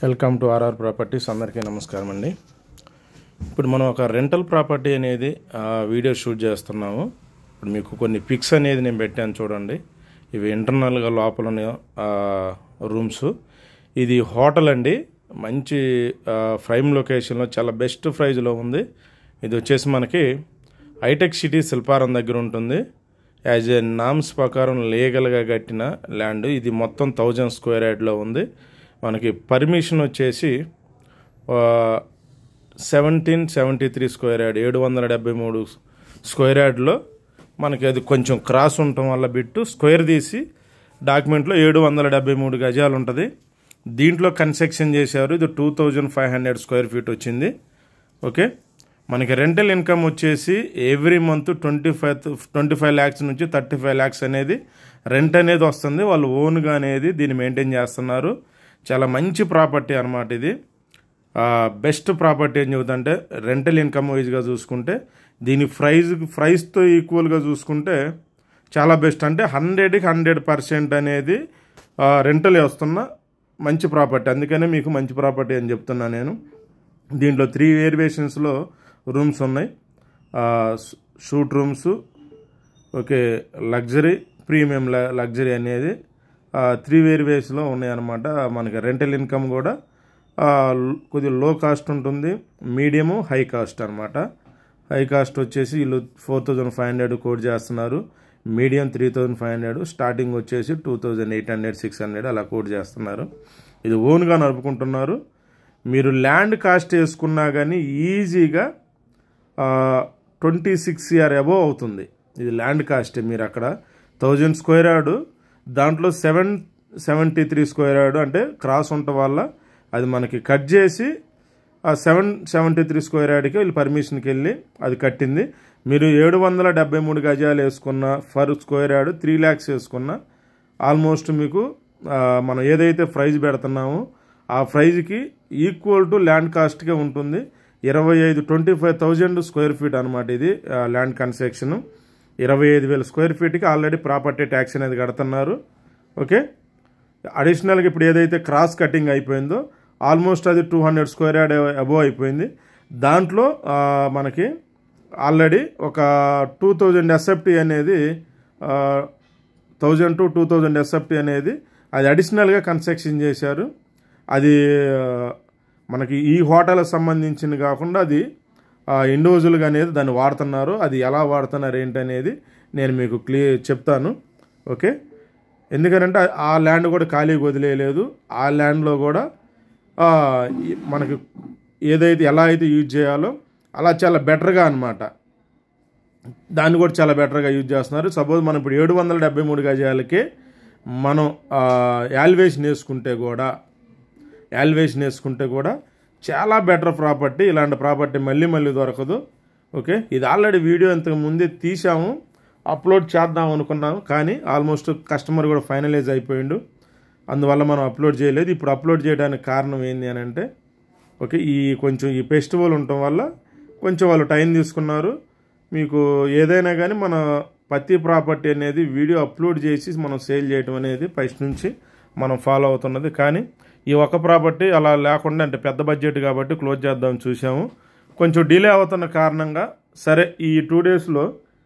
welcome to RR properties అందరికీ నమస్కారం అండి ఇప్పుడు మనం ఒక రెంటల్ ప్రాపర్టీ అనేది ఆ, వీడియో షూట్ చేస్తున్నాము ఇప్పుడు మీకు కొన్ని పిక్స్ అనేది నేను పెట్టాను చూడండి ఇవి ఇంటర్నల్గా లోపల ఉన్న ఆ, రూమ్స్ ఇది హోటల్ అండి మంచి ఆ, ప్రైమ్ లొకేషన్లో చాలా బెస్ట్ ప్రైజ్లో ఉంది ఇది వచ్చేసి మనకి హైటెక్ సిటీ శిల్పారం దగ్గర ఉంటుంది యాజ్ ఏ నామ్స్ ప్రకారం లీగల్గా కట్టిన ల్యాండ్ ఇది మొత్తం థౌజండ్ స్క్వేర్ యార్డ్లో ఉంది మనకి పర్మిషన్ వచ్చేసి seventeen seventy three square yard ఏడు వందల డెబ్బై మూడు స్క్వేర్ యార్డ్లో మనకి అది కొంచెం క్రాస్ ఉండటం వల్ల బిట్టు స్క్వేర్ తీసి డాక్యుమెంట్లో ఏడు వందల డెబ్బై మూడు గజాలు ఉంటుంది దీంట్లో కన్స్ట్రక్షన్ చేశారు ఇది two thousand five hundred square feet వచ్చింది ఓకే మనకి రెంటల్ ఇన్కమ్ వచ్చేసి every month twenty five twenty five lakhs నుంచి థర్టీ ఫైవ్ ల్యాక్స్ అనేది రెంట్ అనేది వస్తుంది వాళ్ళు ఓన్గా అనేది దీన్ని మెయింటైన్ చేస్తున్నారు చాలా మంచి ప్రాపర్టీ అనమాట ఇది బెస్ట్ ప్రాపర్టీ అని చెబుతుంటే రెంటల్ ఇన్కమ్ వైజ్గా చూసుకుంటే దీని ప్రైజ్ ప్రైస్తో ఈక్వల్గా చూసుకుంటే చాలా బెస్ట్ అంటే హండ్రెడ్కి హండ్రెడ్ పర్సెంట్ అనేది రెంటల్ వస్తున్న మంచి ప్రాపర్టీ అందుకనే మీకు మంచి ప్రాపర్టీ అని చెప్తున్నా నేను దీంట్లో త్రీ వేరియేషన్స్లో రూమ్స్ ఉన్నాయి suite rooms okay luxury premium luxury అనేది త్రీ వేరియేషన్లో ఉన్నాయన్నమాట మనకి రెంటల్ ఇన్కమ్ కూడా ఆ, కొద్దిగా లో కాస్ట్ ఉంటుంది మీడియము హై కాస్ట్ అనమాట హై కాస్ట్ వచ్చేసి వీళ్ళు four thousand five hundred quote చేస్తున్నారు medium three thousand five hundred starting వచ్చేసి two thousand eight hundred six hundred అలా కోడ్ చేస్తున్నారు ఇది ఓన్గా నడుపుకుంటున్నారు మీరు ల్యాండ్ కాస్ట్ వేసుకున్నా కానీ ఈజీగా ట్వంటీ సిక్స్ ఇయర్ అబోవ్ అవుతుంది ఇది ల్యాండ్ కాస్ట్ మీరు అక్కడ థౌజండ్ స్క్వేర్ యార్డు దాంట్లో seven seventy three square yard అంటే క్రాస్ ఉండటం వల్ల అది మనకి కట్ చేసి ఆ సెవెన్ సెవెంటీ త్రీ స్క్వేర్ యార్డ్కి వీళ్ళు పర్మిషన్కి వెళ్ళి అది కట్టింది మీరు ఏడు వందల డెబ్బై మూడు గజాలు వేసుకున్న per square yard three lakhs వేసుకున్న ఆల్మోస్ట్ మీకు ఆ, మనం ఏదైతే ప్రైజ్ పెడుతున్నామో ఆ ప్రైజ్కి ఈక్వల్ టు ల్యాండ్ కాస్ట్గా ఉంటుంది ఇరవై ఐదు twenty five thousand square feet అనమాట ఇది ఆ, ల్యాండ్ కన్స్ట్రక్షన్ ఇరవై ఐదు వేల స్క్వేర్ ఫీట్కి ఆల్రెడీ ప్రాపర్టీ ట్యాక్స్ అనేది కడుతున్నారు ఓకే అడిషనల్గా ఇప్పుడు ఏదైతే క్రాస్ కటింగ్ అయిపోయిందో ఆల్మోస్ట్ అది two hundred square yard above అయిపోయింది దాంట్లో ఆ, మనకి ఆల్రెడీ ఒక టూ థౌజండ్ ఎస్ఎఫ్టీ అనేది thousand to two thousand SFT అనేది అది అడిషనల్గా కన్స్ట్రక్షన్ చేశారు అది ఆ, మనకి ఈ హోటల్కి సంబంధించింది కాకుండా అది ఇండివిజువల్గా అనేది దాన్ని వాడుతున్నారు అది ఎలా వాడుతున్నారు ఏంటనేది నేను మీకు క్లియర్ చెప్తాను ఓకే ఎందుకంటే ఆ ల్యాండ్ కూడా ఖాళీగా వదిలేయలేదు ఆ ల్యాండ్లో కూడా ఆ, ఈ- మనకి ఏదైతే ఎలా అయితే యూజ్ చేయాలో అలా చాలా బెటర్గా అనమాట దాన్ని కూడా చాలా బెటర్గా యూజ్ చేస్తున్నారు సపోజ్ మనం ఇప్పుడు ఏడు వందల డెబ్బై మూడు గజాలకే మనం యాల్వేషన్ వేసుకుంటే కూడా యాల్వేషన్ వేసుకుంటే కూడా చాలా బెటర్ ప్రాపర్టీ ఇలాంటి ప్రాపర్టీ మళ్ళీ మళ్ళీ దొరకదు ఓకే ఇది ఆల్రెడీ వీడియో ఇంతకు ముందే తీసాము అప్లోడ్ చేద్దాం అనుకున్నాము కానీ ఆల్మోస్ట్ కస్టమర్ కూడా ఫైనలైజ్ అయిపోయిండు అందువల్ల మనం అప్లోడ్ చేయలేదు ఇప్పుడు అప్లోడ్ చేయడానికి కారణం ఏంటి అని అంటే ఓకే ఈ కొంచెం ఈ ఫెస్టివల్ ఉండటం వల్ల కొంచెం వాళ్ళు టైం తీసుకున్నారు మీకు ఏదైనా కానీ మన ప్రతి ప్రాపర్టీ అనేది వీడియో అప్లోడ్ చేసి మనం సేల్ చేయడం అనేది ఫస్ట్ నుంచి మనం ఫాలో అవుతున్నది కానీ ఈ ఒక్క ప్రాపర్టీ అలా లేకుండా అంటే పెద్ద బడ్జెట్ కాబట్టి క్లోజ్ చేద్దాం చూసాము కొంచెం డిలే అవుతున్న కారణంగా సరే ఈ టూ డేస్లో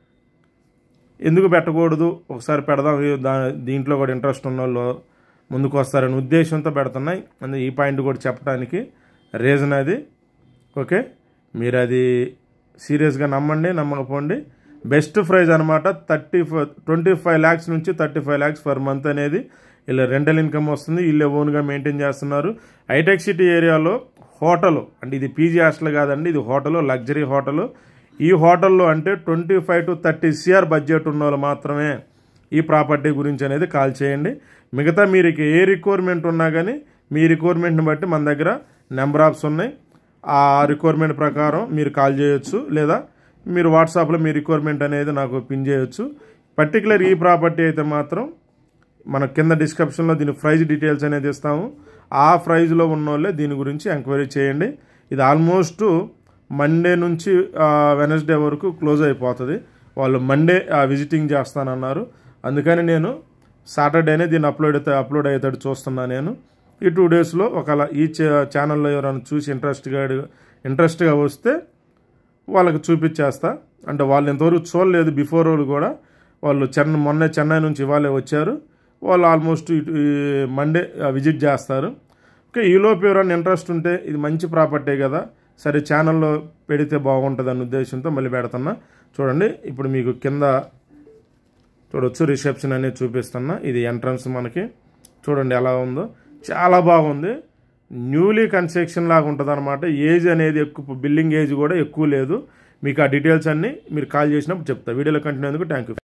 ఎందుకు పెట్టకూడదు ఒకసారి పెడదాం ఈ దా- దీంట్లో కూడా ఇంట్రెస్ట్ ఉన్న వాళ్ళు ముందుకు వస్తారనే ఉద్దేశంతో పెడుతున్నాయి అందుకే ఈ పాయింట్ కూడా చెప్పడానికి రీజన్ అది ఓకే మీరు అది సీరియస్గా నమ్మండి నమ్మకపోండి బెస్ట్ ప్రైజ్ అనమాట thirty five twenty five lakhs నుంచి thirty five lakhs per month అనేది ఇలా రెంటల్ ఇన్కమ్ వస్తుంది వీళ్ళే ఓన్గా మెయింటైన్ చేస్తున్నారు హైటెక్ సిటీ ఏరియాలో హోటల్ అంటే ఇది పీజీ హాస్టల్ కాదండి ఇది హోటల్ లగ్జరీ హోటల్ ఈ హోటల్లో అంటే twenty five to thirty CR budget ఉన్న వాళ్ళు మాత్రమే ఈ ప్రాపర్టీ గురించి అనేది కాల్ చేయండి మిగతా మీరు ఇక ఏ రిక్వైర్మెంట్ ఉన్నా కానీ మీ రిక్వైర్మెంట్ని బట్టి మన దగ్గర నెంబర్ ఆఫ్స్ ఉన్నాయి ఆ రిక్వైర్మెంట్ ప్రకారం మీరు కాల్ చేయొచ్చు లేదా మీరు వాట్సాప్లో మీ రిక్వైర్మెంట్ అనేది నాకు పిన్ చేయొచ్చు పర్టికులర్ ఈ ప్రాపర్టీ అయితే మాత్రం మన కింద డిస్క్రిప్షన్లో దీని ప్రైజ్ డీటెయిల్స్ అనేది ఇస్తాము ఆ ప్రైజ్లో ఉన్న వాళ్ళే దీని గురించి ఎంక్వైరీ చేయండి ఇది ఆల్మోస్ట్ మండే నుంచి వెనస్డే వరకు క్లోజ్ అయిపోతుంది వాళ్ళు మండే విజిటింగ్ చేస్తానన్నారు అందుకని నేను సాటర్డేనే దీన్ని అప్లోడ్ అయితే అప్లోడ్ అవుతాడు చూస్తున్నా నేను ఈ టూ డేస్లో ఒకవేళ ఈ ఛా- ఛానల్లో ఎవరైనా చూసి ఇంట్రెస్ట్గా ఇంట్రెస్ట్గా వస్తే వాళ్ళకి చూపించేస్తా అంటే వాళ్ళు ఇంతవరకు చూడలేదు బిఫోర్ వాళ్ళు కూడా వాళ్ళు చెన్నై మొన్నే చెన్నై నుంచి ఇవాళే వచ్చారు వాళ్ళు ఆల్మోస్ట్ ఇటు ఈ మండే విజిట్ చేస్తారు ఓకే ఈలోపు ఎవరైనా ఇంట్రెస్ట్ ఉంటే ఇది మంచి ప్రాపర్టీ కదా సరే ఛానల్లో పెడితే బాగుంటుంది అన్న ఉద్దేశంతో మళ్ళీ పెడుతున్నా చూడండి ఇప్పుడు మీకు కింద చూడొచ్చు రిసెప్షన్ అనేది చూపిస్తున్నా ఇది ఎంట్రన్స్ మనకి చూడండి ఎలా ఉందో చాలా బాగుంది న్యూలీ కన్స్ట్రక్షన్ లాగా ఉంటుంది అనమాట ఏజ్ అనేది ఎక్కువ బిల్డింగ్ ఏజ్ కూడా ఎక్కువ లేదు మీకు ఆ డీటెయిల్స్ అన్నీ మీరు కాల్ చేసినప్పుడు చెప్తా వీడియోలో కంటిన్యూ అందుకు థ్యాంక్ యూ